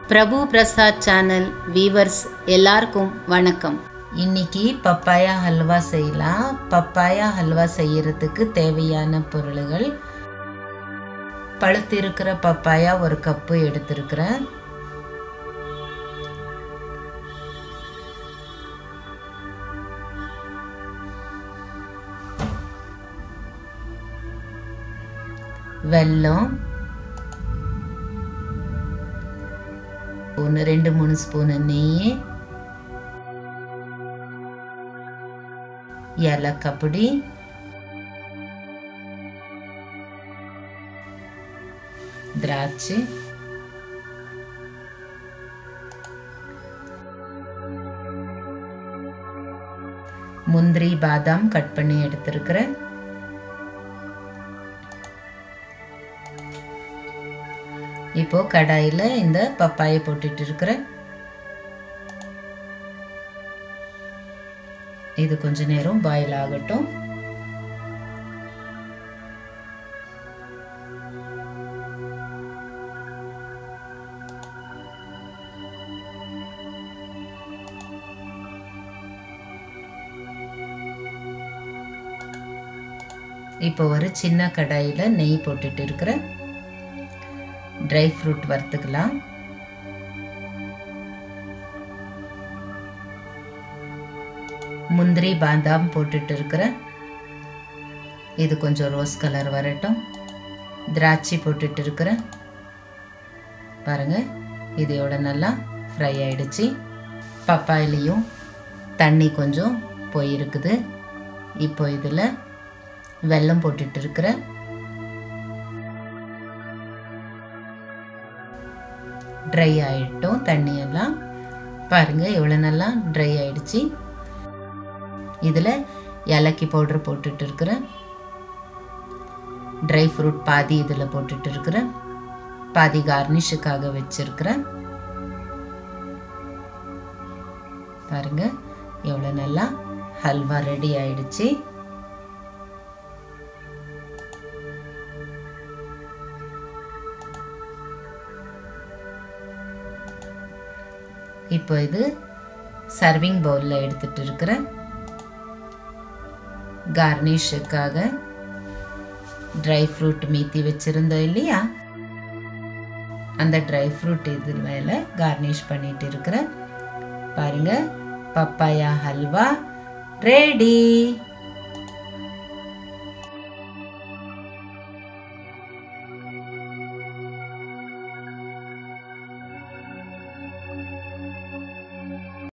பிரபு Prasad channel viewers எல்லாருக்கும் வணக்கம் இன்னைக்கு பப்பாயா ஹல்வா செய்யலாம் பப்பாயா ஹல்வா செய்யறதுக்கு தேவையான பொருள்கள் பழுத்து இருக்கிற பப்பாயா ஒரு கப்பு எடுத்திருக்கிறேன் வெல்லம் ஒன்று ரெண்டு மூணு ஸ்பூனு நெய் ஏலக்காய் பொடி திராட்சை முந்திரி பாதாம் கட் பண்ணி எடுத்திருக்கிறேன் இப்போ கடாயில் இந்த பப்பாயை போட்டுட்டு இருக்கிறேன் இது கொஞ்ச நேரம் பாயில் ஆகட்டும் இப்போ ஒரு சின்ன கடாயில் நெய் போட்டுட்டு இருக்கிறேன் ட்ரை ஃப்ரூட் வறுத்துக்கலாம் முந்திரி பாதாம் போட்டுட்டு இருக்கிறேன் இது கொஞ்சம் ரோஸ் கலர் வரட்டும் திராட்சை போட்டுட்டு இருக்கிறேன் பாருங்க இதையோட நல்லா ஃப்ரை ஆயிடுச்சு பப்பாயிலையும் தண்ணி கொஞ்சம் போயிருக்குது இப்போ இதில் வெல்லம் போட்டுட்டு இருக்கிறேன் ட்ரை ஆகிட்டோம் தண்ணியெல்லாம் பாருங்கள் எவ்வளோ நல்லா ட்ரை ஆயிடுச்சு இதில் ஏலக்கி பவுடர் போட்டுட்டு இருக்கிறேன் ட்ரை ஃப்ரூட் பாதி இதில் போட்டுட்டு இருக்கிறேன் பாதி கார்னிஷுக்காக வச்சிருக்கிறேன் பாருங்க எவ்வளோ நல்லா ஹல்வா ரெடி ஆயிடுச்சு இப்போ இது சர்விங் பவுலில் எடுத்துட்டு இருக்கிறேன் கார்னிஷுக்காக ட்ரை ஃப்ரூட் மீத்தி வச்சுருந்தோம் இல்லையா அந்த ட்ரை ஃப்ரூட் இது மேலே கார்னிஷ் பண்ணிட்டு இருக்கிறேன் பாருங்க பப்பாயா ஹல்வா ரெடி